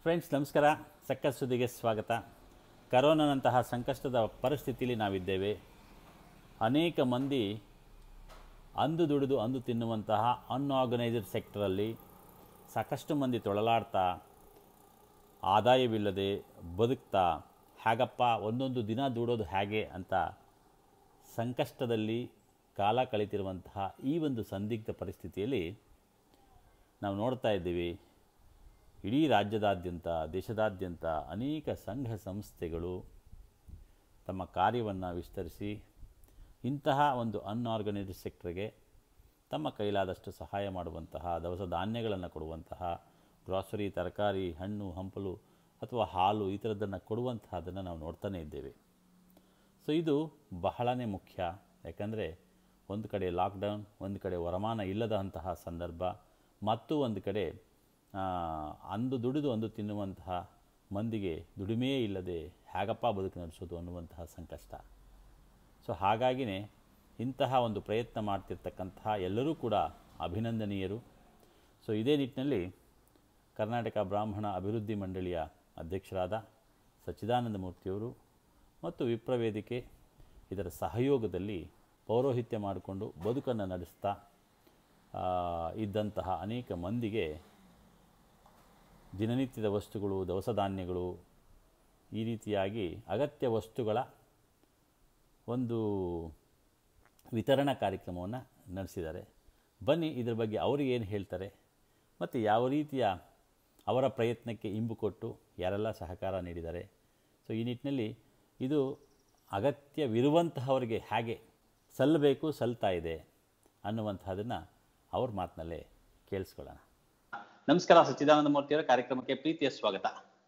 Friends ನಮಸ್ಕಾರ ಸಕ್ಕ ಸುದ್ದಿಗೆ ಸ್ವಾಗತ ಕರೋನಾನಂತಹ ಸಂಕಷ್ಟದ ಪರಿಸ್ಥಿತಿಯಲ್ಲಿ ನಾವಿದ್ದೇವೆ ಅನೇಕ ಮಂದಿ ಅಂದು ದುಡಿದು ಅಂದು ತಿನ್ನುವಂತಹ ಅನ್ಆರ್ಗನೈಸ್ಡ್ ಸೆಕ್ಟರಲ್ಲಿ ಸಾಕಷ್ಟು ಮಂದಿ ತೊಳಲಾಡ್ತಾ ಆದಾಯವಿಲ್ಲದೆ ಬದುಕ್ತಾ ಹೇಗಪ್ಪ ಒಂದೊಂದು ದಿನ ದುಡೋದು ಹೇಗೆ ಅಂತ ಸಂಕಷ್ಟದಲ್ಲಿ ಕಾಲ ಕಳೀತಿರುವಂತಹ ಈ ಒಂದು ಸಂದಿಗ್ಧ ಪರಿಸ್ಥಿತಿಯಲ್ಲಿ ನಾವು ನೋಡ್ತಾ ಇದ್ದೀವಿ ಇಡೀ ರಾಜ್ಯದಾದ್ಯಂತ ದೇಶದಾದ್ಯಂತ ಅನೇಕ ಸಂಘ ಸಂಸ್ಥೆಗಳು ತಮ್ಮ ಕಾರ್ಯವನ್ನು ವಿಸ್ತರಿಸಿ ಇಂತಹ ಒಂದು ಅನ್ಆರ್ಗನೈಸ್ಡ್ ಸೆಕ್ಟರ್ಗೆ ತಮ್ಮ ಕೈಲಾದಷ್ಟು ಸಹಾಯ ಮಾಡುವಂತಹ ದವಸ ಧಾನ್ಯಗಳನ್ನು ಕೊಡುವಂತಹ ಗ್ರಾಸರಿ ತರಕಾರಿ ಹಣ್ಣು ಹಂಪಲು ಅಥವಾ ಹಾಲು ಈ ಥರದ್ದನ್ನು ಕೊಡುವಂತಹದನ್ನು ನಾವು ನೋಡ್ತಾನೇ ಇದ್ದೇವೆ ಸೊ ಇದು ಬಹಳನೇ ಮುಖ್ಯ ಯಾಕಂದರೆ ಒಂದು ಕಡೆ ಲಾಕ್ಡೌನ್ ಒಂದು ಕಡೆ ವರಮಾನ ಇಲ್ಲದಂತಹ ಸಂದರ್ಭ ಮತ್ತು ಒಂದು ಕಡೆ ಆ, ಅಂದು ದುಡಿದು ಅಂದು ತಿನ್ನುವಂತಹ ಮಂದಿಗೆ ದುಡಿಮೆಯೇ ಇಲ್ಲದೆ ಹೇಗಪ್ಪ ಬದುಕು ನಡೆಸೋದು ಅನ್ನುವಂತಹ ಸಂಕಷ್ಟ ಸೊ ಹಾಗಾಗಿಯೇ ಇಂತಹ ಒಂದು ಪ್ರಯತ್ನ ಮಾಡ್ತಿರ್ತಕ್ಕಂತಹ ಎಲ್ಲರೂ ಕೂಡ ಅಭಿನಂದನೀಯರು ಸೊ ಇದೇ ನಿಟ್ಟಿನಲ್ಲಿ ಕರ್ನಾಟಕ ಬ್ರಾಹ್ಮಣ ಅಭಿವೃದ್ಧಿ ಮಂಡಳಿಯ ಅಧ್ಯಕ್ಷರಾದ ಸಚ್ಚಿದಾನಂದ ಮೂರ್ತಿಯವರು ಮತ್ತು ವಿಪ್ರವೇದಿಕೆ ಇದರ ಸಹಯೋಗದಲ್ಲಿ ಪೌರೋಹಿತ್ಯ ಮಾಡಿಕೊಂಡು ಬದುಕನ್ನು ನಡೆಸ್ತಾ ಆ, ಇದ್ದಂತಹ ಅನೇಕ ಮಂದಿಗೆ ದಿನನಿತ್ಯದ ವಸ್ತುಗಳು ದವಸ ಧಾನ್ಯಗಳು ಈ ರೀತಿಯಾಗಿ ಅಗತ್ಯ ವಸ್ತುಗಳ ಒಂದು ವಿತರಣಾ ಕಾರ್ಯಕ್ರಮವನ್ನು ನಡೆಸಿದ್ದಾರೆ ಬನ್ನಿ ಇದರ ಬಗ್ಗೆ ಅವರು ಏನು ಹೇಳ್ತಾರೆ ಮತ್ತು ಯಾವ ರೀತಿಯ ಅವರ ಪ್ರಯತ್ನಕ್ಕೆ ಇಂಬು ಕೊಟ್ಟು ಯಾರೆಲ್ಲ ಸಹಕಾರ ನೀಡಿದ್ದಾರೆ ಸೊ ಈ ನಿಟ್ಟಿನಲ್ಲಿ ಇದು ಅಗತ್ಯವಿರುವಂತಹವರಿಗೆ ಹೇಗೆ ಸಲ್ಲಬೇಕು ಸಲ್ತಾ ಇದೆ ಅನ್ನುವಂತಹದನ್ನು ಅವ್ರ ಮಾತಿನಲ್ಲೇ ಕೇಳಿಸ್ಕೊಳ್ಳೋಣ ನಮಸ್ಕಾರ ಸಚ್ಚಿದಾನಂದ ಮೂರ್ತಿಯವರ ಕಾರ್ಯಕ್ರಮಕ್ಕೆ ಪ್ರೀತಿಯ ಸ್ವಾಗತ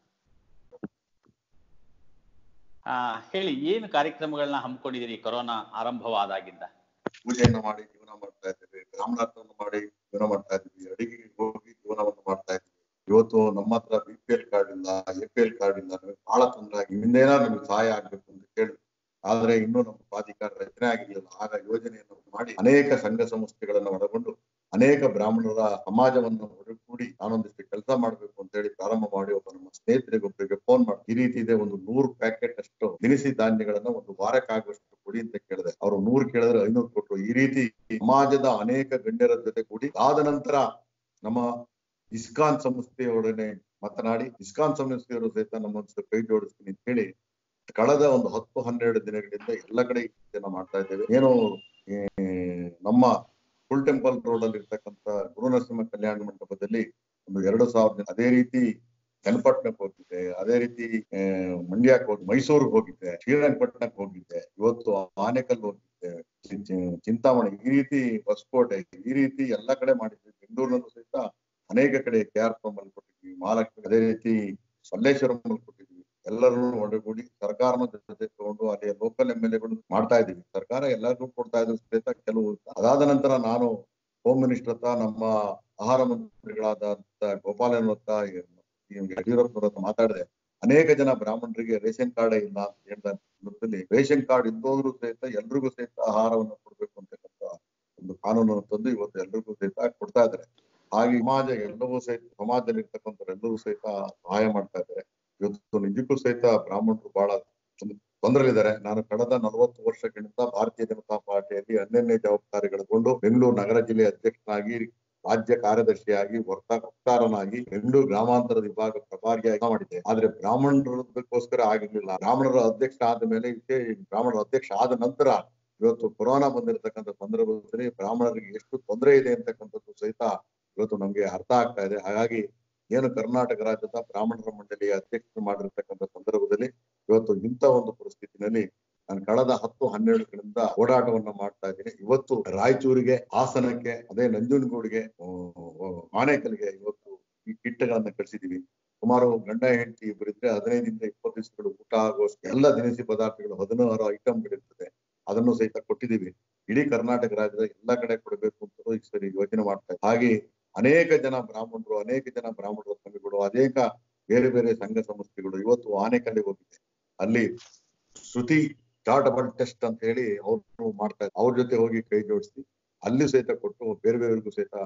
ಆ, ಹೇಳಿ ಏನು ಕಾರ್ಯಕ್ರಮಗಳನ್ನ ಹಮ್ಮಿಕೊಂಡಿದ್ದೀರಿ ಕೊರೋನಾ ಆರಂಭವಾದಾಗಿಂದ ಪೂಜೆಯನ್ನು ಮಾಡಿ ಜೀವನ ಮಾಡ್ತಾ ಇದ್ದೇವೆ ಬ್ರಾಹ್ಮಣತ್ವವನ್ನು ಮಾಡಿ ಜೀವನ ಮಾಡ್ತಾ ಇದ್ವಿ ಅಡಿಗೆಗೆ ಹೋಗಿ ಜೀವನವನ್ನು ಮಾಡ್ತಾ ಇದ್ವಿ ಇವತ್ತು ನಮ್ಮ ಹತ್ರ ಬಿ ಪಿ ಎಲ್ ಕಾರ್ಡ್ ಇಲ್ಲ ಎ ಪಿ ಎಲ್ ಕಾರ್ಡ್ ಇಲ್ಲ ನಮಗೆ ಬಹಳ ತೊಂದರೆ ಆಗಿ ಹಿಂದೇನೋ ನಮಗೆ ಸಹಾಯ ಆಗ್ಬೇಕು ಅಂತ ಕೇಳಿ ಆದ್ರೆ ಇನ್ನೂ ನಮ್ಮ ಪ್ರಾಧಿಕಾರ ರಚನೆ ಆಗಿರ್ಲಿಲ್ಲ ಆಗ ಯೋಜನೆಯನ್ನು ಮಾಡಿ ಅನೇಕ ಸಂಘ ಸಂಸ್ಥೆಗಳನ್ನು ಒಳಗೊಂಡು ಅನೇಕ ಬ್ರಾಹ್ಮಣರ ಸಮಾಜವನ್ನು ಒಡಗೂಡಿ ನಾನೊಂದಿಷ್ಟು ಕೆಲಸ ಮಾಡ್ಬೇಕು ಅಂತ ಹೇಳಿ ಪ್ರಾರಂಭ ಮಾಡಿ ಒಬ್ಬ ನಮ್ಮ ಸ್ನೇಹಿತರಿಗೆ ಒಬ್ಬರಿಗೆ ಫೋನ್ ಮಾಡಿ ಈ ರೀತಿ ಇದೆ ಒಂದು ನೂರು ಪ್ಯಾಕೆಟ್ ಅಷ್ಟು ದಿನಸಿ ಧಾನ್ಯಗಳನ್ನ ಒಂದು ವಾರಕ್ಕಾಗುವಷ್ಟು ಕೊಡಿ ಅಂತ ಕೇಳಿದೆ ಅವರು ನೂರು ಕೇಳಿದ್ರೆ ಐನೂರು ಕೊಟ್ಟರು ಈ ರೀತಿ ಸಮಾಜದ ಅನೇಕ ಗಣ್ಯರ ಜೊತೆ ಕೂಡಿ ಆದ ನಂತರ ನಮ್ಮ ಇಸ್ಕಾನ್ ಸಂಸ್ಥೆಯೊಡನೆ ಮಾತನಾಡಿ ಇಸ್ಕಾನ್ ಸಂಸ್ಥೆಯವರು ಸಹಿತ ನಮ್ಮೊಂದಿಷ್ಟು ಕೈ ಜೋಡಿಸ್ತೀನಿ ಅಂತ ಹೇಳಿ ಕಳೆದ ಒಂದು ಹತ್ತು ಹನ್ನೆರಡು ದಿನಗಳಿಂದ ಎಲ್ಲ ಕಡೆ ಇದನ್ನ ಮಾಡ್ತಾ ಇದ್ದೇವೆ ಏನು ಈ, ನಮ್ಮ ಫುಲ್ ಟೆಂಪಲ್ ರೋಡ್ ಅಲ್ಲಿ ಇರ್ತಕ್ಕಂಥ ಗುರು ನರಸಿಂಹ ಕಲ್ಯಾಣ ಮಂಟಪದಲ್ಲಿ ಒಂದು ಎರಡು ಸಾವಿರ ಜನ ಅದೇ ರೀತಿ ಚನ್ನಪಟ್ಟಣಕ್ಕೆ ಹೋಗಿದ್ದೆ ಅದೇ ರೀತಿ ಆ, ಮಂಡ್ಯಕ್ಕೆ ಹೋಗಿ ಮೈಸೂರಿಗೆ ಹೋಗಿದ್ದೆ ಶ್ರೀರಂಗಪಟ್ಟಣಕ್ಕೆ ಹೋಗಿದ್ದೆ ಇವತ್ತು ಆನೆಕಲ್ ಹೋಗಿದ್ದೆ ಚಿ- ಚಿ- ಚಿಂತಾಮಣಿ ಈ ರೀತಿ ಹೊಸಕೋಟೆ ಈ ರೀತಿ ಎಲ್ಲ ಕಡೆ ಮಾಡಿದ್ವಿ ಬೆಂಗಳೂರಿನಲ್ಲೂ ಸಹಿತ ಅನೇಕ ಕಡೆ ಕೆ ಆರ್ ಪುರಂ ಅಲ್ಲಿ ಕೊಟ್ಟಿದ್ವಿ ಮಹಾಲಕ್ಷ್ಮಿ ಅದೇ ರೀತಿ ಸಲ್ಲೇಶ್ವರಂ ಅಲ್ಲಿ ಕೊಟ್ಟಿದ್ವಿ ಎಲ್ಲರೂ ಒಡಗೂಡಿ ಸರ್ಕಾರನ ಜೊತೆ ತಗೊಂಡು ಅಲ್ಲಿ ಲೋಕಲ್ ಎಂ ಎಲ್ ಎಗಳು ಮಾಡ್ತಾ ಇದೀವಿ ಸರ್ಕಾರ ಎಲ್ಲರಿಗೂ ಕೊಡ್ತಾ ಇದ್ರು ಸಹಿತ ಕೆಲವು ಅದಾದ ನಂತರ ನಾನು ಹೋಮ್ ಮಿನಿಸ್ಟರ್ ಹತ್ರ ನಮ್ಮ ಆಹಾರ ಮಂತ್ರಿಗಳಾದಂತ ಗೋಪಾಲನ್ ಹತ್ರ ಈ ಯಡಿಯೂರಪ್ಪನವ್ರ ಹತ್ರ ಮಾತಾಡಿದೆ ಅನೇಕ ಜನ ಬ್ರಾಹ್ಮಣರಿಗೆ ರೇಷನ್ ಕಾರ್ಡ್ ಇಲ್ಲ ಅಂತ ಹೇಳಿದ ಸಂದರ್ಭದಲ್ಲಿ ರೇಷನ್ ಕಾರ್ಡ್ ಇದ್ದೋದ್ರು ಸಹಿತ ಎಲ್ರಿಗೂ ಸಹಿತ ಆಹಾರವನ್ನು ಕೊಡ್ಬೇಕು ಅಂತಕ್ಕಂಥ ಒಂದು ಕಾನೂನನ್ನು ತಂದು ಇವತ್ತು ಎಲ್ರಿಗೂ ಸಹಿತ ಕೊಡ್ತಾ ಇದ್ದಾರೆ ಹಾಗೆ ಸಮಾಜ ಎಲ್ಲವೂ ಸಹಿತ ಸಮಾಜದಲ್ಲಿ ಇರ್ತಕ್ಕಂಥವ್ರೆಲ್ಲರೂ ಸಹಿತ ಸಹಾಯ ಮಾಡ್ತಾ ಇದ್ದಾರೆ ಇವತ್ತು ನಿಜಕ್ಕೂ ಸಹಿತ ಬ್ರಾಹ್ಮಣರು ಬಹಳ ಒಂದು ತೊಂದರೆಲಿದ್ದಾರೆ ನಾನು ಕಳೆದ ನಲವತ್ತು ವರ್ಷಗಳಿಂದ ಭಾರತೀಯ ಜನತಾ ಪಾರ್ಟಿಯಲ್ಲಿ ಅನ್ಯನ್ಯ ಜವಾಬ್ದಾರಿಗಳಗೊಂಡು ಬೆಂಗಳೂರು ನಗರ ಜಿಲ್ಲೆ ಅಧ್ಯಕ್ಷನಾಗಿ ರಾಜ್ಯ ಕಾರ್ಯದರ್ಶಿಯಾಗಿ ವಕ್ತ ವಕ್ತಾರನಾಗಿ ಬೆಂಗಳೂರು ಗ್ರಾಮಾಂತರದ ವಿಭಾಗ ಪ್ರಭಾರಿಯಾಗಿ ಮಾಡಿದ್ದೆ ಆದ್ರೆ ಬ್ರಾಹ್ಮಣರದಕ್ಕೋಸ್ಕರ ಆಗಿರ್ಲಿಲ್ಲ ಬ್ರಾಹ್ಮಣರ ಅಧ್ಯಕ್ಷ ಆದ ಮೇಲೆ ವಿಶೇ ಬ್ರಾಹ್ಮಣರ ಅಧ್ಯಕ್ಷ ಆದ ನಂತರ ಇವತ್ತು ಕೊರೋನಾ ಬಂದಿರತಕ್ಕಂಥ ಸಂದರ್ಭದಲ್ಲಿ ಬ್ರಾಹ್ಮಣರಿಗೆ ಎಷ್ಟು ತೊಂದರೆ ಇದೆ ಅಂತಕ್ಕಂಥದ್ದು ಸಹಿತ ಇವತ್ತು ನಮ್ಗೆ ಅರ್ಥ ಆಗ್ತಾ ಇದೆ ಹಾಗಾಗಿ ಏನು ಕರ್ನಾಟಕ ರಾಜ್ಯದ ಬ್ರಾಹ್ಮಣರ ಮಂಡಳಿಯ ಅಧ್ಯಕ್ಷರು ಮಾಡಿರ್ತಕ್ಕಂಥ ಸಂದರ್ಭದಲ್ಲಿ ಇವತ್ತು ಇಂಥ ಒಂದು ಪರಿಸ್ಥಿತಿನಲ್ಲಿ ನಾನು ಕಳೆದ ಹತ್ತು ಹನ್ನೆರಡರಿಂದ ಓಡಾಟವನ್ನ ಮಾಡ್ತಾ ಇದ್ದೀನಿ ಇವತ್ತು ರಾಯಚೂರಿಗೆ ಹಾಸನಕ್ಕೆ ಅದೇ ನಂಜನಗೂಡಿಗೆ ಆ, ಆ, ಆನೇಕಲ್ಗೆ ಇವತ್ತು ಈ ಕಿಟ್ಗಳನ್ನ ಕಳಿಸಿದೀವಿ ಸುಮಾರು ಗಂಡ ಹೆಂಡತಿ ಇಬ್ಬರಿದ್ರೆ ಹದಿನೈದರಿಂದ ಇಪ್ಪತ್ತು ದಿವಸಗಳು ಊಟ ಆಗುವಷ್ಟು ಎಲ್ಲ ದಿನಸಿ ಪದಾರ್ಥಗಳು ಹದಿನಾರು ಐಟಮ್ಗಳಿರ್ತದೆ ಅದನ್ನು ಸಹಿತ ಕೊಟ್ಟಿದ್ದೀವಿ ಇಡೀ ಕರ್ನಾಟಕ ರಾಜ್ಯದ ಎಲ್ಲ ಕಡೆ ಕೊಡಬೇಕು ಅಂತ ಈ ಸರಿ ಯೋಚನೆ ಮಾಡ್ತಾ ಇದ್ದೀವಿ ಹಾಗೆ ಅನೇಕ ಜನ ಬ್ರಾಹ್ಮಣರು ಅನೇಕ ಜನ ಬ್ರಾಹ್ಮಣರ ಸಂಘಗಳು ಅನೇಕ ಬೇರೆ ಬೇರೆ ಸಂಘ ಸಂಸ್ಥೆಗಳು ಇವತ್ತು ಆನೆಕಲ್ಲಿಗೆ ಹೋಗಿದೆ ಅಲ್ಲಿ ಶ್ರುತಿ ಚಾರ್ಟಬಲ್ ಟೆಸ್ಟ್ ಅಂತ ಹೇಳಿ ಅವ್ರು ಮಾಡ್ತಾ ಇದ್ದಾರೆ ಅವ್ರ ಜೊತೆ ಹೋಗಿ ಕೈ ಜೋಡಿಸಿ ಅಲ್ಲಿ ಸಹಿತ ಕೊಟ್ಟು ಬೇರೆ ಬೇರೆಗೂ ಸಹಿತ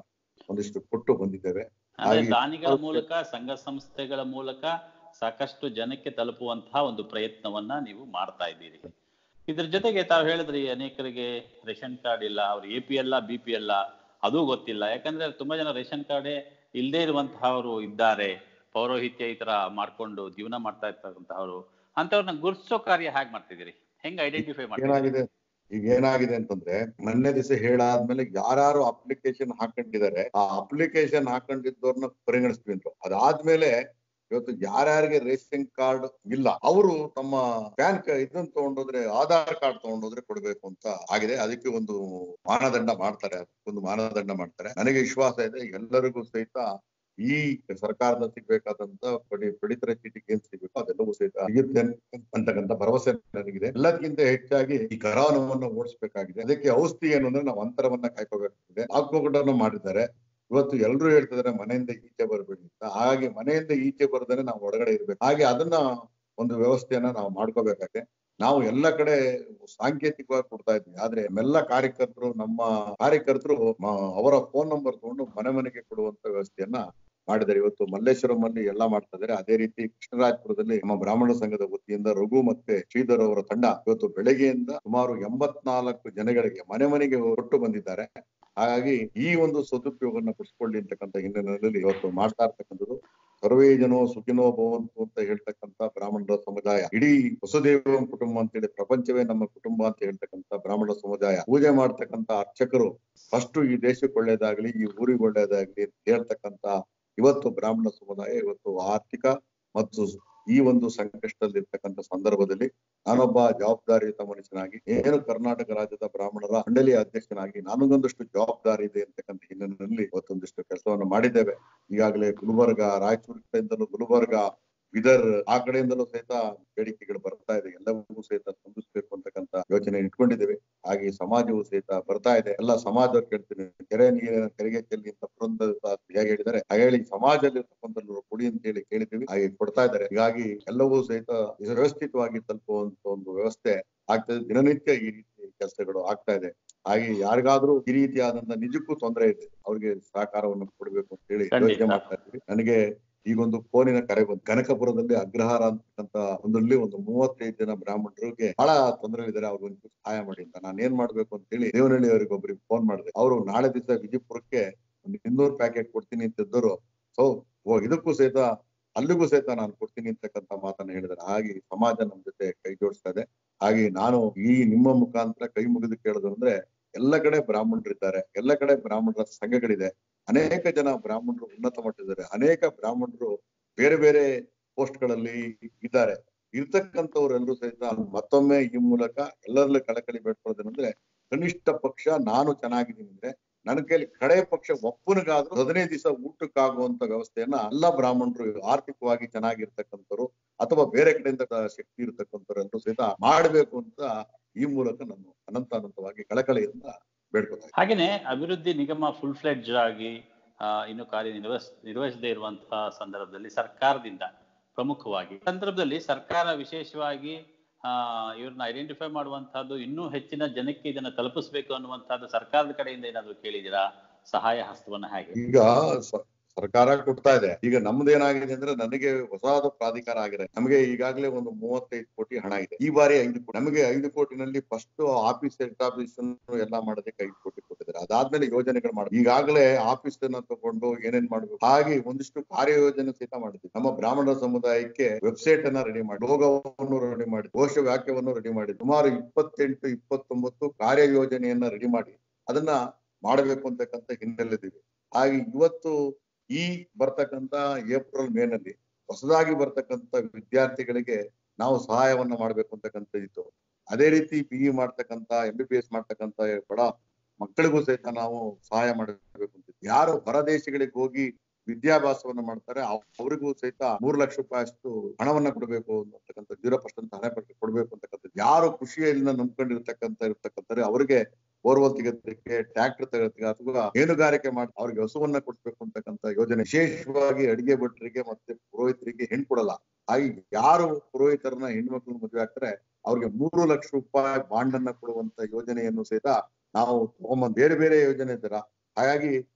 ಒಂದಿಷ್ಟು ಕೊಟ್ಟು ಬಂದಿದ್ದೇವೆ ಅಂದ್ರೆ ಹಾಗೆ ದಾನಿಗಳ ಅವ್ರು- ಮೂಲಕ ಸಂಘ ಸಂಸ್ಥೆಗಳ ಮೂಲಕ ಸಾಕಷ್ಟು ಜನಕ್ಕೆ ತಲುಪುವಂತಹ ಒಂದು ಪ್ರಯತ್ನವನ್ನ ನೀವು ಮಾಡ್ತಾ ಇದ್ದೀರಿ ಇದ್ರ ಜೊತೆಗೆ ತಾವು ಹೇಳಿದ್ರಿ ಅನೇಕರಿಗೆ ರೇಷನ್ ಕಾರ್ಡ್ ಇಲ್ಲ ಅವ್ರು ಎ ಪಿ ಎಲ್ಲ ಬಿ ಪಿ ಎಲ್ಲ ಅದು ಗೊತ್ತಿಲ್ಲ ಯಾಕಂದ್ರೆ ತುಂಬಾ ಜನ ರೇಷನ್ ಕಾರ್ಡೇ ಇಲ್ಲದೆ ಇರುವಂತಹವರು ಇದ್ದಾರೆ ಪೌರೋಹಿತ್ಯ ಈ ತರ ಮಾಡ್ಕೊಂಡು ಜೀವನ ಮಾಡ್ತಾ ಇರ್ತಕ್ಕಂತಹವರು ಅಂತವ್ರನ್ನ ಗುರ್ತಿಸೋ ಕಾರ್ಯ ಹೇಗೆ ಮಾಡ್ತಿದ್ದೀರಿ ಹೆಂಗ್ ಐಡೆಂಟಿಫೈ ಮಾಡ್ತೀರಿ ಏನಾಗಿದೆ ಈಗ ಏನಾಗಿದೆ ಅಂತಂದ್ರೆ ಮೊನ್ನೆ ದಿವಸ ಹೇಳಾದ್ಮೇಲೆ ಯಾರು ಅಪ್ಲಿಕೇಶನ್ ಹಾಕೊಂಡಿದ್ದಾರೆ ಆ ಅಪ್ಲಿಕೇಶನ್ ಹಾಕೊಂಡಿದ್ದವ್ರನ್ನ ಪರಿಗಣಿಸ್ತೀವಿ ಅಂದ್ರು ಅದಾದ್ಮೇಲೆ ಇವತ್ತು ಯಾರ್ಯಾರಿಗೆ ರೇಷನ್ ಕಾರ್ಡ್ ಇಲ್ಲ ಅವರು ತಮ್ಮ ಪ್ಯಾನ್ ಇದನ್ನ ತಗೊಂಡೋದ್ರೆ ಆಧಾರ್ ಕಾರ್ಡ್ ತಗೊಂಡೋದ್ರೆ ಕೊಡ್ಬೇಕು ಅಂತ ಆಗಿದೆ ಅದಕ್ಕೆ ಒಂದು ಮಾನದಂಡ ಮಾಡ್ತಾರೆ ಒಂದು ಮಾನದಂಡ ಮಾಡ್ತಾರೆ ನನಗೆ ವಿಶ್ವಾಸ ಇದೆ ಎಲ್ಲರಿಗೂ ಸಹಿತ ಈ ಸರ್ಕಾರದ ಸಿಗ್ಬೇಕಾದಂತ ಪಡಿ ಪಡಿತರ ಚೀಟಿಗೆ ಏನ್ ಸಿಗ್ಬೇಕು ಅದೆಲ್ಲವೂ ಸಹಿತ ಸಿಗುತ್ತೆ ಅಂತಕ್ಕಂಥ ಭರವಸೆ ನನಗಿದೆ ಎಲ್ಲದಕ್ಕಿಂತ ಹೆಚ್ಚಾಗಿ ಈ ಕರೋನಾವನ್ನು ಓಡಿಸ್ಬೇಕಾಗಿದೆ ಅದಕ್ಕೆ ಔಷಧಿ ಏನು ಅಂದ್ರೆ ನಾವು ಅಂತರವನ್ನ ಕಾಯ್ಕೋಬೇಕಾಗಿದೆ ಲಾಕ್ಡೌನ್ ಮಾಡಿದ್ದಾರೆ ಇವತ್ತು ಎಲ್ಲರೂ ಹೇಳ್ತಿದ್ದಾರೆ ಮನೆಯಿಂದ ಈಚೆ ಬರಬೇಡಿ ಅಂತ ಹಾಗೆ ಮನೆಯಿಂದ ಈಚೆ ಬರ್ದೇನೆ ನಾವು ಹೊರಗಡೆ ಇರ್ಬೇಕು ಹಾಗೆ ಅದನ್ನ ಒಂದು ವ್ಯವಸ್ಥೆಯನ್ನ ನಾವು ಮಾಡ್ಕೋಬೇಕಾಗಿದೆ ನಾವು ಎಲ್ಲ ಕಡೆ ಸಾಂಕೇತಿಕವಾಗಿ ಕೊಡ್ತಾ ಇದ್ವಿ ಆದ್ರೆ ನಮ್ಮೆಲ್ಲ ಕಾರ್ಯಕರ್ತರು ನಮ್ಮ ಕಾರ್ಯಕರ್ತರು ಮ- ಅವರ ಫೋನ್ ನಂಬರ್ ತಗೊಂಡು ಮನೆ ಮನೆಗೆ ಕೊಡುವಂತ ವ್ಯವಸ್ಥೆಯನ್ನ ಮಾಡಿದ್ದಾರೆ ಇವತ್ತು ಮಲ್ಲೇಶ್ವರಂ ಅಲ್ಲಿ ಎಲ್ಲ ಮಾಡ್ತಾ ಇದ್ದಾರೆ ಅದೇ ರೀತಿ ಕೃಷ್ಣರಾಜಪುರದಲ್ಲಿ ನಮ್ಮ ಬ್ರಾಹ್ಮಣ ಸಂಘದ ವತಿಯಿಂದ ರಘು ಮತ್ತೆ ಶ್ರೀಧರ್ ಅವರ ತಂಡ ಇವತ್ತು ಬೆಳಗ್ಗೆಯಿಂದ ಸುಮಾರು ಎಂಬತ್ನಾಲ್ಕು ಜನಗಳಿಗೆ ಮನೆ ಮನೆಗೆ ಕೊಟ್ಟು ಬಂದಿದ್ದಾರೆ ಹಾಗಾಗಿ ಈ ಒಂದು ಸದುಪಯೋಗವನ್ನು ಪಡಿಸ್ಕೊಳ್ಳಿ ಅಂತಕ್ಕಂಥ ಹಿನ್ನೆಲೆಯಲ್ಲಿ ಇವತ್ತು ಮಾಡ್ತಾ ಇರ್ತಕ್ಕಂಥದ್ದು ಸರ್ವೇ ಜನೋ ಸುಖಿನೋ ಭವಂತು ಅಂತ ಹೇಳ್ತಕ್ಕಂಥ ಬ್ರಾಹ್ಮಣರ ಸಮುದಾಯ ಇಡೀ ವಸುದೇವ ಕುಟುಂಬ ಅಂತೇಳಿ ಪ್ರಪಂಚವೇ ನಮ್ಮ ಕುಟುಂಬ ಅಂತ ಹೇಳ್ತಕ್ಕಂಥ ಬ್ರಾಹ್ಮಣ ಸಮುದಾಯ ಪೂಜೆ ಮಾಡ್ತಕ್ಕಂಥ ಅರ್ಚಕರು ಫಸ್ಟ್ ಈ ದೇಶಕ್ಕೆ ಒಳ್ಳೇದಾಗ್ಲಿ ಈ ಊರಿಗೆ ಒಳ್ಳೇದಾಗ್ಲಿ ಅಂತ ಹೇಳ್ತಕ್ಕಂಥ ಇವತ್ತು ಬ್ರಾಹ್ಮಣ ಸಮುದಾಯ ಇವತ್ತು ಆರ್ಥಿಕ ಮತ್ತು ಈ ಒಂದು ಸಂಕಷ್ಟದಲ್ಲಿರ್ತಕ್ಕಂಥ ಸಂದರ್ಭದಲ್ಲಿ ನಾನೊಬ್ಬ ಜವಾಬ್ದಾರಿಯುತ ಮನುಷ್ಯನಾಗಿ ಏನು ಕರ್ನಾಟಕ ರಾಜ್ಯದ ಬ್ರಾಹ್ಮಣರ ಮಂಡಳಿಯ ಅಧ್ಯಕ್ಷನಾಗಿ ನನಗೊಂದಷ್ಟು ಜವಾಬ್ದಾರಿ ಇದೆ ಅಂತಕ್ಕಂಥ ಹಿನ್ನೆಲೆಯಲ್ಲಿ ಇವತ್ತೊಂದಿಷ್ಟು ಕೆಲಸವನ್ನು ಮಾಡಿದ್ದೇವೆ ಈಗಾಗಲೇ ಗುಲ್ಬರ್ಗ ರಾಯಚೂರು ಕಡೆಯಿಂದಲೂ ಗುಲ್ಬರ್ಗ ಬೀದರ್ ಆ ಕಡೆಯಿಂದಲೂ ಸಹಿತ ಬೇಡಿಕೆಗಳು ಬರ್ತಾ ಇದೆ ಎಲ್ಲವೂ ಸಹಿತ ಸ್ಪಂದಿಸಬೇಕು ಅಂತಕ್ಕಂಥ ಯೋಚನೆ ಇಟ್ಕೊಂಡಿದ್ದೇವೆ ಹಾಗೆ ಸಮಾಜವು ಸಹಿತ ಬರ್ತಾ ಇದೆ ಎಲ್ಲ ಸಮಾಜ ಕೇಳ್ತೀನಿ ಕೆರೆ ನೀರಿನ ಕೆರೆಗೆ ಚೆಲ್ಲಿ ಅಂತ ಪುರಂದರ ಹೇಗೆ ಹೇಳಿದ್ದಾರೆ ಹಾಗೆ ಹೇಳಿ ಸಮಾಜದಲ್ಲಿ ಇರ್ತಕ್ಕಂಥ ಕೊಡಿ ಅಂತ ಹೇಳಿ ಕೇಳಿದ್ದೀವಿ ಹಾಗೆ ಕೊಡ್ತಾ ಇದ್ದಾರೆ ಹೀಗಾಗಿ ಎಲ್ಲವೂ ಸಹಿತ ವ್ಯವಸ್ಥಿತವಾಗಿ ತಲುಪುವಂತ ಒಂದು ವ್ಯವಸ್ಥೆ ಆಗ್ತದೆ ದಿನನಿತ್ಯ ಈ ರೀತಿ ಕೆಲಸಗಳು ಆಗ್ತಾ ಇದೆ ಹಾಗೆ ಯಾರಿಗಾದ್ರೂ ಈ ರೀತಿಯಾದಂತ ನಿಜಕ್ಕೂ ತೊಂದರೆ ಇದೆ ಅವ್ರಿಗೆ ಸಹಕಾರವನ್ನು ಕೊಡಬೇಕು ಅಂತ ಹೇಳಿ ಖಂಡಿತ. ಯೋಚನೆ ಮಾಡ್ತಾ ಇದ್ದೀವಿ ನನಗೆ ಈಗೊಂದು ಫೋನಿನ ಕರೆ ಬಂತು ಕನಕಪುರದಲ್ಲಿ ಅಗ್ರಹಾರ ಅಂತಕ್ಕಂತ ಒಂದರಲ್ಲಿ ಒಂದು ಮೂವತ್ತೈದು ಜನ ಬ್ರಾಹ್ಮಣರಿಗೆ ಬಹಳ ತೊಂದರೆ ಇದ್ದಾರೆ ಅವ್ರಿಗೆ ಒಂಚೂರು ಸಹಾಯ ಮಾಡಿ ಅಂತ ನಾನು ಏನ್ ಮಾಡ್ಬೇಕು ಅಂತ ಹೇಳಿ ದೇವನಹಳ್ಳಿ ಅವರಿಗೆ ಒಬ್ಬರಿಗೆ ಫೋನ್ ಮಾಡಿದೆ ಅವರು ನಾಳೆ ದಿವಸ ವಿಜಯಪುರಕ್ಕೆ ಒಂದು ಇನ್ನೂರು ಪ್ಯಾಕೆಟ್ ಕೊಡ್ತೀನಿ ಅಂತಿದ್ದರು ಸೊ ಓ ಇದಕ್ಕೂ ಸಹಿತ ಅಲ್ಲಿಗೂ ಸಹಿತ ನಾನು ಕೊಡ್ತೀನಿ ಅಂತಕ್ಕಂಥ ಮಾತನ್ನ ಹೇಳಿದ್ದಾರೆ ಹಾಗೆ ಸಮಾಜ ನಮ್ ಜೊತೆ ಕೈ ಜೋಡಿಸ್ತಾ ಇದೆ ಹಾಗೆ ನಾನು ಈ ನಿಮ್ಮ ಮುಖಾಂತರ ಕೈ ಮುಗಿದು ಕೇಳೋದು ಅಂದ್ರೆ ಎಲ್ಲ ಕಡೆ ಬ್ರಾಹ್ಮಣರಿದ್ದಾರೆ ಎಲ್ಲ ಕಡೆ ಬ್ರಾಹ್ಮಣರ ಸಂಘಗಳಿದೆ ಅನೇಕ ಜನ ಬ್ರಾಹ್ಮಣರು ಉನ್ನತ ಮಟ್ಟದಿದ್ದಾರೆ ಅನೇಕ ಬ್ರಾಹ್ಮಣರು ಬೇರೆ ಬೇರೆ ಪೋಸ್ಟ್ ಗಳಲ್ಲಿ ಇದ್ದಾರೆ ಇರ್ತಕ್ಕಂಥವ್ರೆಲ್ಲರೂ ಸಹಿತ ಮತ್ತೊಮ್ಮೆ ಈ ಮೂಲಕ ಎಲ್ಲರಲ್ಲೂ ಕಳಕಳಿ ಬೇಡ್ಕೊಳ್ಳೋದೇನಂದ್ರೆ ಕನಿಷ್ಠ ಪಕ್ಷ ನಾನು ಚೆನ್ನಾಗಿದ್ದೀನಿ ಅಂದ್ರೆ ನನ್ನ ಕೈಲಿ ಕಡೆ ಪಕ್ಷ ಒಪ್ಪನಿಗಾದ್ರೂ ಹದಿನೈದು ದಿವಸ ಊಟಕ್ಕಾಗುವಂತ ವ್ಯವಸ್ಥೆಯನ್ನ ಎಲ್ಲ ಬ್ರಾಹ್ಮಣರು ಆರ್ಥಿಕವಾಗಿ ಚೆನ್ನಾಗಿರ್ತಕ್ಕಂಥವ್ರು ಅಥವಾ ಬೇರೆ ಕಡೆಯಿಂದ ಶಕ್ತಿ ಇರ್ತಕ್ಕಂಥವ್ರೆಲ್ಲರೂ ಸಹಿತ ಮಾಡ್ಬೇಕು ಅಂತ ಈ ಮೂಲಕ ನಾನು ಅನಂತ ಅನಂತವಾಗಿ ಕಳಕಳಿಯಿಂದ ಬೇಡ್ಕೊತಾ ಹಾಗೇನೆ ಅಭಿವೃದ್ಧಿ ನಿಗಮ ಫುಲ್ ಫ್ಲೆಡ್ಜ್ ಆಗಿ ಆ, ಇನ್ನು ಕಾರ್ಯ ನಿರ್ವಹಿಸ್ ನಿರ್ವಹಿಸದೇ ಇರುವಂತಹ ಸಂದರ್ಭದಲ್ಲಿ ಸರ್ಕಾರದಿಂದ ಪ್ರಮುಖವಾಗಿ ಸಂದರ್ಭದಲ್ಲಿ ಸರ್ಕಾರ ವಿಶೇಷವಾಗಿ ಆ ಇವ್ರನ್ನ ಐಡೆಂಟಿಫೈ ಮಾಡುವಂತಹದ್ದು ಇನ್ನೂ ಹೆಚ್ಚಿನ ಜನಕ್ಕೆ ಇದನ್ನ ತಲುಪಿಸ್ಬೇಕು ಅನ್ನುವಂತಹದ್ದು ಸರ್ಕಾರದ ಕಡೆಯಿಂದ ಏನಾದ್ರು ಕೇಳಿದಿರಾ ಸಹಾಯ ಹಸ್ತವನ್ನ ಹೇಗೆ ಈಗ ಸ- ಸರ್ಕಾರ ಕೊಡ್ತಾ ಇದೆ ಈಗ ನಮ್ದೇನಾಗಿದೆ ಅಂದ್ರೆ ನನಗೆ ಹೊಸದಾದ ಪ್ರಾಧಿಕಾರ ಆಗಿದೆ ನಮಗೆ ಈಗಾಗಲೇ ಒಂದು ಮೂವತ್ತೈದು ಕೋಟಿ ಹಣ ಇದೆ ಈ ಬಾರಿ ಐದು ಕೋಟಿ ನಮಗೆ ಐದು ಕೋಟಿನಲ್ಲಿ ಫಸ್ಟ್ ಆಫೀಸ್ ಎಸ್ಟಾಬ್ಲಿಷನ್ ಎಲ್ಲ ಮಾಡೋದಕ್ಕೆ ಐದು ಕೋಟಿ ಕೊಟ್ಟಿದ್ದಾರೆ ಅದಾದ್ಮೇಲೆ ಯೋಜನೆಗಳು ಮಾಡಿ ಈಗಾಗಲೇ ಆಫೀಸ್ ಅನ್ನ ತಗೊಂಡು ಏನೇನ್ ಮಾಡ್ಬೇಕು ಹಾಗೆ ಒಂದಿಷ್ಟು ಕಾರ್ಯಯೋಜನೆ ಸಹಿತ ಮಾಡಿದ್ವಿ ನಮ್ಮ ಬ್ರಾಹ್ಮಣರ ಸಮುದಾಯಕ್ಕೆ ವೆಬ್ಸೈಟ್ ಅನ್ನ ರೆಡಿ ಮಾಡಿ ಲೋಗವನ್ನು ರೆಡಿ ಮಾಡಿ ಘೋಷ ವಾಕ್ಯವನ್ನು ರೆಡಿ ಮಾಡಿ ಸುಮಾರು ಇಪ್ಪತ್ತೆಂಟು ಇಪ್ಪತ್ತೊಂಬತ್ತು ಕಾರ್ಯಯೋಜನೆಯನ್ನ ರೆಡಿ ಮಾಡಿ ಅದನ್ನ ಮಾಡಬೇಕು ಅಂತಕ್ಕಂಥ ಹಿನ್ನೆಲೆದಿದೆ ಹಾಗೆ ಇವತ್ತು ಈ ಬರ್ತಕ್ಕಂತ ಏಪ್ರಿಲ್ ಮೇ ನಲ್ಲಿ ಹೊಸದಾಗಿ ಬರ್ತಕ್ಕಂತ ವಿದ್ಯಾರ್ಥಿಗಳಿಗೆ ನಾವು ಸಹಾಯವನ್ನ ಮಾಡ್ಬೇಕು ಅಂತಕ್ಕಂಥದ್ದಿತ್ತು ಅದೇ ರೀತಿ ಬಿ ಇ ಮಾಡ್ತಕ್ಕಂತ ಎಂ ಬಿ ಬಿ ಎಸ್ ಮಾಡ್ತಕ್ಕಂತ ಬಡ ಮಕ್ಕಳಿಗೂ ಸಹಿತ ನಾವು ಸಹಾಯ ಮಾಡಬೇಕು ಅಂತ ಯಾರು ಹೊರ ದೇಶಗಳಿಗೆ ಹೋಗಿ ವಿದ್ಯಾಭ್ಯಾಸವನ್ನ ಮಾಡ್ತಾರೆ ಅವ್- ಅವ್ರಿಗೂ ಸಹಿತ ಮೂರು ಲಕ್ಷ ರೂಪಾಯಿ ಅಷ್ಟು ಹಣವನ್ನ ಕೊಡಬೇಕು ಅಂತಕ್ಕಂಥ ಜೀರೋ ಪರ್ಸೆಂಟ್ ಹಣ ಕೊಡ್- ಕೊಡ್ಬೇಕು ಅಂತಕ್ಕಂಥದ್ದು ಯಾರು ಕೃಷಿಯನ್ನ ನಂಬ್ಕೊಂಡಿರ್ತಕ್ಕಂಥ ಇರ್ತಕ್ಕಂಥವ್ರೆ ಅವರಿಗೆ ಬೋರ್ವೆಲ್ ತೆಗೆದಕ್ಕೆ ಟ್ರ್ಯಾಕ್ಟರ್ ತೆಗೆದಕ್ಕೆ ಅಥವಾ ಮೀನುಗಾರಿಕೆ ಮಾಡಿ ಅವ್ರಿಗೆ ಹಸುವನ್ನ ಕೊಡ್ಬೇಕು ಅಂತಕ್ಕಂಥ ಯೋಜನೆ ವಿಶೇಷವಾಗಿ ಅಡಿಗೆ ಭಟ್ರಿಗೆ ಮತ್ತೆ ಪುರೋಹಿತರಿಗೆ ಹೆಣ್ ಕೊಡಲ್ಲ ಹಾಗೆ ಯಾರು ಪುರೋಹಿತರನ್ನ ಹೆಣ್ಮಕ್ಳು ಮದುವೆ ಆಗ್ತಾರೆ ಅವ್ರಿಗೆ ಮೂರು ಲಕ್ಷ ರೂಪಾಯಿ ಬಾಂಡ್ ಅನ್ನ ಕೊಡುವಂತ ಯೋಜನೆಯನ್ನು ಸಹಿತ ನಾವು ತಗೊಂಬಂದ್ ಬೇರೆ ಬೇರೆ ಯೋಜನೆ ಇದ್ದೀರ ಹಾಗಾಗಿ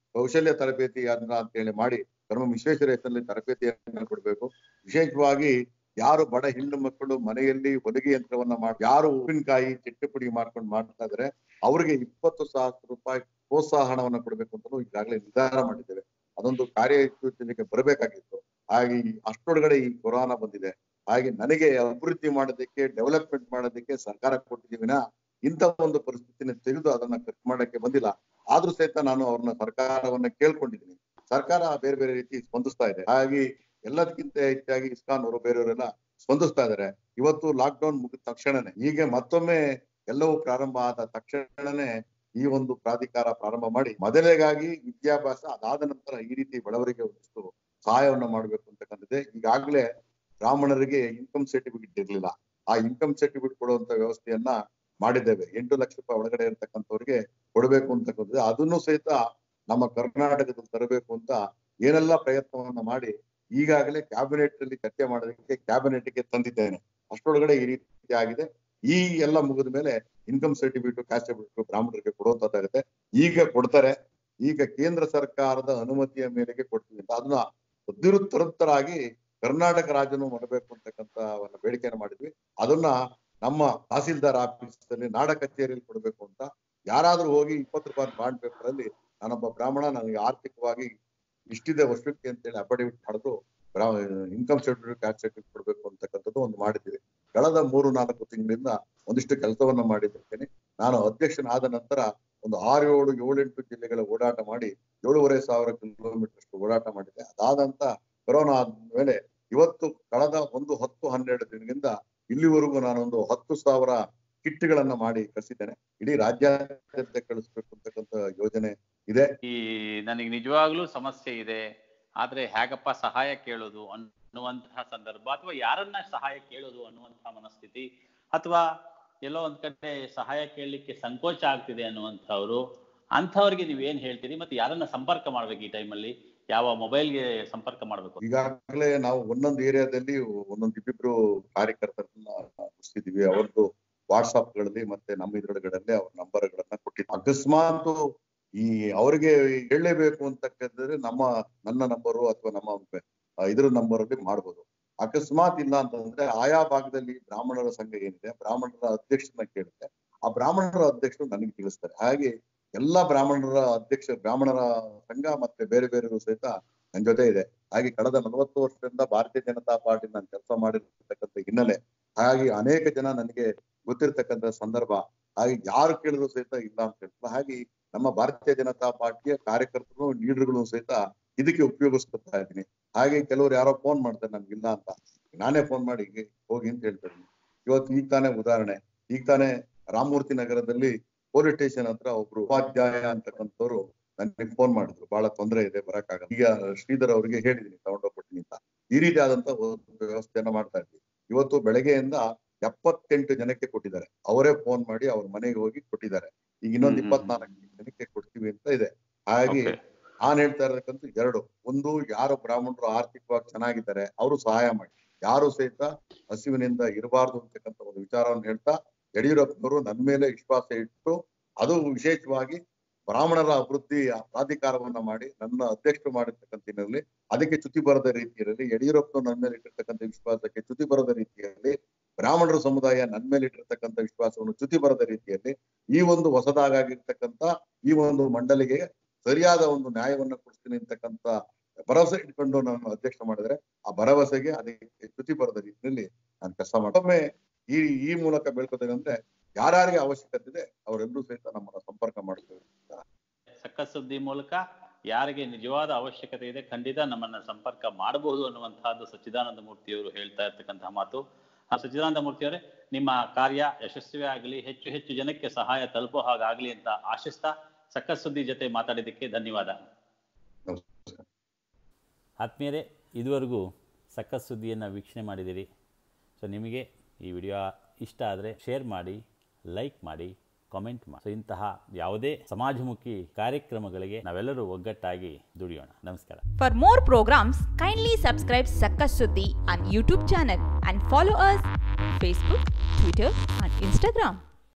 ಕೌಶಲ್ಯ ತರಬೇತಿ ಅಂತ ಅಂತೇಳಿ ಮಾಡಿ ಧರ್ಮ ವಿಶ್ವೇಶ್ವರ ಹೆಸರಲ್ಲಿ ತರಬೇತಿಯನ್ನು ಕೊಡಬೇಕು ವಿಶೇಷವಾಗಿ ಯಾರು ಬಡ ಹೆಣ್ಣು ಮಕ್ಕಳು ಮನೆಯಲ್ಲಿ ಹೊಲಿಗೆ ಯಂತ್ರವನ್ನ ಮಾಡಿ ಯಾರು ಉಪ್ಪಿನಕಾಯಿ ಚಿಟ್ಟೆ ಪುಡಿ ಮಾಡ್ಕೊಂಡು ಮಾಡ್ತಾ ಇದಾರೆ ಅವರಿಗೆ ಇಪ್ಪತ್ತು ಸಾವಿರ ರೂಪಾಯಿ ಪ್ರೋತ್ಸಾಹನವನ್ನ ಕೊಡಬೇಕು ಅಂತಲೂ ಈಗಾಗಲೇ ನಿರ್ಧಾರ ಮಾಡಿದ್ದೇವೆ ಅದೊಂದು ಕಾರ್ಯಯೋಜನೆಗೆ ಬರಬೇಕಾಗಿತ್ತು ಹಾಗೆ ಈ ಅಷ್ಟೊಳಗಡೆ ಈ ಕೊರೋನಾ ಬಂದಿದೆ ಹಾಗೆ ನನಗೆ ಅಭಿವೃದ್ಧಿ ಮಾಡೋದಕ್ಕೆ ಡೆವಲಪ್ಮೆಂಟ್ ಮಾಡೋದಕ್ಕೆ ಸರ್ಕಾರ ಕೊಟ್ಟಿದ್ದೀವಿನ ಇಂಥ ಒಂದು ಪರಿಸ್ಥಿತಿನ ತೆಗೆದು ಅದನ್ನ ಖರ್ಚು ಮಾಡಕ್ಕೆ ಬಂದಿಲ್ಲ ಆದ್ರೂ ಸಹಿತ ನಾನು ಅವ್ರನ್ನ ಸರ್ಕಾರವನ್ನ ಕೇಳ್ಕೊಂಡಿದ್ದೀನಿ ಸರ್ಕಾರ ಬೇರೆ ಬೇರೆ ರೀತಿ ಸ್ಪಂದಿಸ್ತಾ ಇದೆ ಹಾಗೆ ಎಲ್ಲದಕ್ಕಿಂತ ಹೆಚ್ಚಾಗಿ ಇಸ್ಕಾನ್ ಅವರು ಬೇರೆಯವರೆಲ್ಲ ಸ್ಪಂದಿಸ್ತಾ ಇದಾರೆ ಇವತ್ತು ಲಾಕ್ ಡೌನ್ ಮುಗಿದ ತಕ್ಷಣನೇ ಹೀಗೆ ಮತ್ತೊಮ್ಮೆ ಎಲ್ಲವೂ ಪ್ರಾರಂಭ ಆದ ತಕ್ಷಣನೇ ಈ ಒಂದು ಪ್ರಾಧಿಕಾರ ಪ್ರಾರಂಭ ಮಾಡಿ ಮೊದಲಿಗಾಗಿ ವಿದ್ಯಾಭ್ಯಾಸ ಅದಾದ ನಂತರ ಈ ರೀತಿ ಬೆಳವಣಿಗೆ ಒಂದಿಷ್ಟು ಸಹಾಯವನ್ನ ಮಾಡ್ಬೇಕು ಅಂತಕ್ಕಂಥದ್ದೇ ಈಗಾಗಲೇ ಬ್ರಾಹ್ಮಣರಿಗೆ ಇನ್ಕಮ್ ಸರ್ಟಿಫಿಕೇಟ್ ಇರ್ಲಿಲ್ಲ ಆ ಇನ್ಕಮ್ ಸರ್ಟಿಫಿಕೇಟ್ ಕೊಡುವಂತ ವ್ಯವಸ್ಥೆಯನ್ನ ಮಾಡಿದ್ದೇವೆ ಎಂಟು ಲಕ್ಷ ರೂಪಾಯಿ ಒಳಗಡೆ ಇರತಕ್ಕಂಥವ್ರಿಗೆ ಕೊಡಬೇಕು ಅಂತಕ್ಕಂಥದ್ದು ಅದನ್ನು ಸಹಿತ ನಮ್ಮ ಕರ್ನಾಟಕದಲ್ಲಿ ತರಬೇಕು ಅಂತ ಏನೆಲ್ಲ ಪ್ರಯತ್ನವನ್ನ ಮಾಡಿ ಈಗಾಗಲೇ ಕ್ಯಾಬಿನೆಟ್ ಅಲ್ಲಿ ಚರ್ಚೆ ಮಾಡೋದಕ್ಕೆ ಕ್ಯಾಬಿನೆಟ್ ಗೆ ತಂದಿದ್ದೇನೆ ಅಷ್ಟರೊಳಗಡೆ ಈ ರೀತಿ ಆಗಿದೆ ಈ ಎಲ್ಲ ಮುಗಿದ ಮೇಲೆ ಇನ್ಕಮ್ ಸರ್ಟಿಫಿಕೇಟ್ ಕ್ಯಾಸ್ಟ್ ಸರ್ಟಿಫಿಕೇಟ್ ಬ್ರಾಹ್ಮಣರಿಗೆ ಕೊಡುವಂತದ್ದಾಗುತ್ತೆ ಈಗ ಕೊಡ್ತಾರೆ ಈಗ ಕೇಂದ್ರ ಸರ್ಕಾರದ ಅನುಮತಿಯ ಮೇರೆಗೆ ಕೊಡ್ತೀವಿ ಅಂತ ಅದನ್ನ ಉದ್ದಿರುತ್ತರಾಗಿ ಕರ್ನಾಟಕ ರಾಜ್ಯನು ಮಾಡಬೇಕು ಅಂತಕ್ಕಂತ ಒಂದು ಬೇಡಿಕೆಯನ್ನು ಮಾಡಿದ್ವಿ ಅದನ್ನ ನಮ್ಮ ತಹಸೀಲ್ದಾರ್ ಆಫೀಸ್ ಅಲ್ಲಿ ನಾಡ ಕಚೇರಿಯಲ್ಲಿ ಕೊಡಬೇಕು ಅಂತ ಯಾರಾದ್ರೂ ಹೋಗಿ ಇಪ್ಪತ್ತು ರೂಪಾಯಿ ಬಾಂಡ್ ಪೇಪರ್ ಅಲ್ಲಿ ನಾನೊಬ್ಬ ಬ್ರಾಹ್ಮಣ ನನಗೆ ಆರ್ಥಿಕವಾಗಿ ಇಷ್ಟಿದೆ ವರ್ಷಕ್ಕೆ ಅಂತೇಳಿ ಅಫಿಡವಿಟ್ ಮಾಡಿದ್ರು ಇನ್ಕಮ್ ಸರ್ಟಿಫಿಕೇಟ್ ಕ್ಯಾಸ್ಟ್ ಸರ್ಟಿಫಿಕೇಟ್ ಕೊಡಬೇಕು ಅಂತಕ್ಕಂಥದ್ದು ಒಂದು ಮಾಡಿದ್ದೀವಿ ಕಳೆದ ಮೂರು ನಾಲ್ಕು ತಿಂಗಳಿಂದ ಒಂದಿಷ್ಟು ಕೆಲಸವನ್ನ ಮಾಡಿದ್ದೇನೆ ನಾನು ಅಧ್ಯಕ್ಷನಾದ ನಂತರ ಒಂದು ಆರು ಏಳು ಏಳೆಂಟು ಜಿಲ್ಲೆಗಳ ಓಡಾಟ ಮಾಡಿ ಏಳೂವರೆ ಸಾವಿರ ಕಿಲೋಮೀಟರ್ ಅಷ್ಟು ಓಡಾಟ ಮಾಡಿದೆ ಅದಾದಂತ ಕೊರೋನಾ ಆದ್ಮೇಲೆ ಇವತ್ತು ಕಳೆದ ಒಂದು ಹತ್ತು ಹನ್ನೆರಡು ದಿನದಿಂದ ಇಲ್ಲಿವರೆಗೂ ನಾನೊಂದು ಹತ್ತು ಸಾವಿರ ಕಿಟ್ಗಳನ್ನ ಮಾಡಿ ಕಳಿಸಿದ್ದೇನೆ ಇಡೀ ರಾಜ್ಯಾದ್ಯಂತ ಕಳಿಸ್ಬೇಕು ಅಂತಕ್ಕಂಥ ಯೋಜನೆ ಇದೆ ಈ ನನಗೆ ನಿಜವಾಗ್ಲೂ ಸಮಸ್ಯೆ ಇದೆ ಆದ್ರೆ ಹೇಗಪ್ಪ ಸಹಾಯ ಕೇಳೋದು ಅನ್ನುವಂತಹ ಸಂದರ್ಭ ಅಥವಾ ಯಾರನ್ನ ಸಹಾಯ ಕೇಳೋದು ಅನ್ನುವಂತಹ ಮನಸ್ಥಿತಿ ಅಥವಾ ಎಲ್ಲೋ ಒಂದ್ ಕಡೆ ಸಹಾಯ ಕೇಳಲಿಕ್ಕೆ ಸಂಕೋಚ ಆಗ್ತಿದೆ ಅನ್ನುವಂಥವ್ರು ಅಂಥವ್ರಿಗೆ ನೀವ್ ಏನ್ ಹೇಳ್ತೀರಿ ಮತ್ತೆ ಯಾರನ್ನ ಸಂಪರ್ಕ ಮಾಡ್ಬೇಕು ಈ ಟೈಮಲ್ಲಿ ಯಾವ ಮೊಬೈಲ್ಗೆ ಸಂಪರ್ಕ ಮಾಡ್ಬೇಕು ಈಗಾಗಲೇ ನಾವು ಒಂದೊಂದು ಏರಿಯಾದಲ್ಲಿ ಒಂದೊಂದು ಇಬ್ಬಿಬ್ರು ಕಾರ್ಯಕರ್ತರನ್ನ ಮುಗಿಸಿದೀವಿ ಅವ್ರದ್ದು ವಾಟ್ಸಾಪ್ ಗಳಲ್ಲಿ ಮತ್ತೆ ನಮ್ಮ ಇದ್ರೊಳಗಡೆ ಅವ್ರ ನಂಬರ್ ಗಳನ್ನ ಕೊಟ್ಟಿದ್ವಿ ಅಕಸ್ಮಾತ್ ಈ ಅವ್ರಿಗೆ ಹೇಳಲೇಬೇಕು ಅಂತಕ್ಕಂದ್ರೆ ನಮ್ಮ ನನ್ನ ನಂಬರು ಅಥವಾ ನಮ್ಮ ಆ, ಇದ್ರ ನಂಬರ್ ಅಲ್ಲಿ ಮಾಡ್ಬೋದು ಅಕಸ್ಮಾತ್ ಇಲ್ಲ ಅಂತಂದ್ರೆ ಆಯಾ ಭಾಗದಲ್ಲಿ ಬ್ರಾಹ್ಮಣರ ಸಂಘ ಏನಿದೆ ಬ್ರಾಹ್ಮಣರ ಅಧ್ಯಕ್ಷರನ್ನ ಕೇಳುತ್ತೆ ಆ ಬ್ರಾಹ್ಮಣರ ಅಧ್ಯಕ್ಷರು ನನಗೆ ತಿಳಿಸ್ತಾರೆ ಹಾಗೆ ಎಲ್ಲಾ ಬ್ರಾಹ್ಮಣರ ಅಧ್ಯಕ್ಷ ಬ್ರಾಹ್ಮಣರ ಸಂಘ ಮತ್ತೆ ಬೇರೆ ಬೇರೆ ಸಹಿತ ನನ್ನ ಜೊತೆ ಇದೆ ಹಾಗೆ ಕಳೆದ ನಲವತ್ತು ವರ್ಷದಿಂದ ಭಾರತೀಯ ಜನತಾ ಪಾರ್ಟಿ ನಾನು ಕೆಲಸ ಮಾಡಿರ್ತಕ್ಕಂಥ ಹಿನ್ನೆಲೆ ಹಾಗೆ ಅನೇಕ ಜನ ನನಗೆ ಗೊತ್ತಿರ್ತಕ್ಕಂಥ ಸಂದರ್ಭ ಹಾಗೆ ಯಾರು ಕೇಳಿದ್ರು ಸಹಿತ ಇಲ್ಲ ಅಂತ ಹೇಳ್ತಾರೆ ಹಾಗೆ ನಮ್ಮ ಭಾರತೀಯ ಜನತಾ ಪಾರ್ಟಿಯ ಕಾರ್ಯಕರ್ತರು ಲೀಡರ್ಗಳು ಸಹಿತ ಇದಕ್ಕೆ ಉಪಯೋಗಿಸ್ಕೊತಾ ಇದ್ದೀನಿ ಹಾಗೆ ಕೆಲವರು ಯಾರೋ ಫೋನ್ ಮಾಡ್ತಾರೆ ನನ್ಗೆ ಇಲ್ಲ ಅಂತ ನಾನೇ ಫೋನ್ ಮಾಡಿ ಹೀಗೆ ಹೋಗಿ ಅಂತ ಹೇಳ್ತಾರೆ ಇವತ್ತು ಈಗ ತಾನೇ ಉದಾಹರಣೆ ಈಗ ತಾನೇ ರಾಮಮೂರ್ತಿ ನಗರದಲ್ಲಿ ಪೊಲೀಸ್ ಸ್ಟೇಷನ್ ಹತ್ರ ಒಬ್ರು ಉಪಾಧ್ಯಾಯ ಅಂತಕ್ಕಂಥವ್ರು ನನಗೆ ಫೋನ್ ಮಾಡಿದ್ರು ಬಹಳ ತೊಂದರೆ ಇದೆ ಬರಕ್ಕಾಗಲ್ಲ ಈಗ ಶ್ರೀಧರ್ ಅವರಿಗೆ ಹೇಳಿದೀನಿ ತಗೊಂಡೋಗ್ಬಿಟ್ಟಿನಿ ಅಂತ ಈ ರೀತಿ ಆದಂತ ಒಂದು ವ್ಯವಸ್ಥೆಯನ್ನ ಮಾಡ್ತಾ ಇದ್ವಿ ಇವತ್ತು ಬೆಳಗ್ಗೆಯಿಂದ ಎಪ್ಪತ್ತೆಂಟು ಜನಕ್ಕೆ ಕೊಟ್ಟಿದ್ದಾರೆ ಅವರೇ ಫೋನ್ ಮಾಡಿ ಅವ್ರ ಮನೆಗೆ ಹೋಗಿ ಕೊಟ್ಟಿದ್ದಾರೆ ಈಗ ಇನ್ನೊಂದು ಹ್ಮ್ ಹ್ಮ್ ಇಪ್ಪತ್ನಾಲ್ಕು ಜನಕ್ಕೆ ಕೊಡ್ತೀವಿ ಅಂತ ಇದೆ ಹಾಗೆ Okay. ನಾನ್ ಹೇಳ್ತಾ ಇರತಕ್ಕಂಥ ಎರಡು ಒಂದು ಯಾರು ಬ್ರಾಹ್ಮಣರು ಆರ್ಥಿಕವಾಗಿ ಚೆನ್ನಾಗಿದ್ದಾರೆ ಅವರು ಸಹಾಯ ಮಾಡಿ ಯಾರು ಸಹಿತ ಹಸಿವಿನಿಂದ ಇರಬಾರ್ದು ಅಂತಕ್ಕಂಥ ಒಂದು ವಿಚಾರವನ್ನು ಹೇಳ್ತಾ ಯಡಿಯೂರಪ್ಪನವರು ನನ್ನ ಮೇಲೆ ವಿಶ್ವಾಸ ಇಟ್ಟು ಅದು ವಿಶೇಷವಾಗಿ ಬ್ರಾಹ್ಮಣರ ಅಭಿವೃದ್ಧಿ ಪ್ರಾಧಿಕಾರವನ್ನ ಮಾಡಿ ನನ್ನ ಅಧ್ಯಕ್ಷರು ಮಾಡಿರ್ತಕ್ಕಂಥ ಹಿನ್ನೆಲೆಯಲ್ಲಿ ಅದಕ್ಕೆ ಚ್ಯುತಿ ಬರದ ರೀತಿಯಲ್ಲಿ ಯಡಿಯೂರಪ್ಪನವರು ನನ್ನ ಮೇಲೆ ಇಟ್ಟಿರ್ತಕ್ಕಂಥ ವಿಶ್ವಾಸಕ್ಕೆ ಚ್ಯುತಿ ಬರದ ರೀತಿಯಲ್ಲಿ ಬ್ರಾಹ್ಮಣರ ಸಮುದಾಯ ನನ್ನ ಮೇಲೆ ಇಟ್ಟಿರ್ತಕ್ಕಂಥ ವಿಶ್ವಾಸವನ್ನು ಚ್ಯುತಿ ಬರದ ರೀತಿಯಲ್ಲಿ ಈ ಒಂದು ಹೊಸದಾಗಿರ್ತಕ್ಕಂಥ ಈ ಒಂದು ಮಂಡಳಿಗೆ ಸರಿಯಾದ ಒಂದು ನ್ಯಾಯವನ್ನ ಕೊಡಿಸ್ತೀನಿ ಅಂತಕ್ಕಂಥ ಭರವಸೆ ಇಟ್ಕೊಂಡು ನಾನು ಅಧ್ಯಕ್ಷ ಮಾಡಿದ್ರೆ ಆ ಭರವಸೆಗೆ ಅದಕ್ಕೆ ಚ್ಯುತಿ ಬರದ ರೀತಿಯಲ್ಲಿ ನಾನು ಕೆಲಸ ಮತ್ತೊಮ್ಮೆ ಈ ಈ ಮೂಲಕ ಬೆಳ್ಕೋದೇನಂದ್ರೆ ಯಾರ್ಯಾರಿಗೆ ಅವಶ್ಯಕತೆ ಇದೆ ಅವರೆಲ್ಲರೂ ಸಹಿತ ನಮ್ಮನ್ನ ಸಂಪರ್ಕ ಮಾಡ್ತಾರೆ ಸಕ್ಕ ಸುದ್ದಿ ಮೂಲಕ ಯಾರಿಗೆ ನಿಜವಾದ ಅವಶ್ಯಕತೆ ಇದೆ ಖಂಡಿತ ನಮ್ಮನ್ನ ಸಂಪರ್ಕ ಮಾಡಬಹುದು ಅನ್ನುವಂತಹದ್ದು ಸಚ್ಚಿದಾನಂದ ಮೂರ್ತಿಯವರು ಹೇಳ್ತಾ ಇರ್ತಕ್ಕಂತಹ ಮಾತು ಆ ಸಚ್ಚಿದಾನಂದ ಮೂರ್ತಿಯವರೇ ನಿಮ್ಮ ಕಾರ್ಯ ಯಶಸ್ವಿ ಆಗಲಿ ಹೆಚ್ಚು ಹೆಚ್ಚು ಜನಕ್ಕೆ ಸಹಾಯ ತಲುಪೋ ಹಾಗಾಗ್ಲಿ ಅಂತ ಆಶಿಸ್ತಾ ಸಕ್ಕ ಸುದ್ದಿ ಜೊತೆ ಮಾತಾಡಿದ್ದಕ್ಕೆ ಧನ್ಯವಾದ ನಮಸ್ಕಾರ ಆತ್ಮೀಯರೇ ಇದುವರೆಗೂ ಸಕ್ಕತ್ ಸುದ್ದಿಯನ್ನು ವೀಕ್ಷಣೆ ಮಾಡಿದ್ದೀರಿ ಸೊ ನಿಮಗೆ ಈ ವಿಡಿಯೋ ಇಷ್ಟ ಆದರೆ ಶೇರ್ ಮಾಡಿ ಲೈಕ್ ಮಾಡಿ ಕಾಮೆಂಟ್ ಮಾಡಿ ಸೊ ಇಂತಹ ಯಾವುದೇ ಸಮಾಜಮುಖಿ ಕಾರ್ಯಕ್ರಮಗಳಿಗೆ ನಾವೆಲ್ಲರೂ ಒಗ್ಗಟ್ಟಾಗಿ ದುಡಿಯೋಣ ನಮಸ್ಕಾರ For more programs, kindly subscribe Sakkas Suddhi on YouTube channel and follow us Facebook, Twitter and Instagram.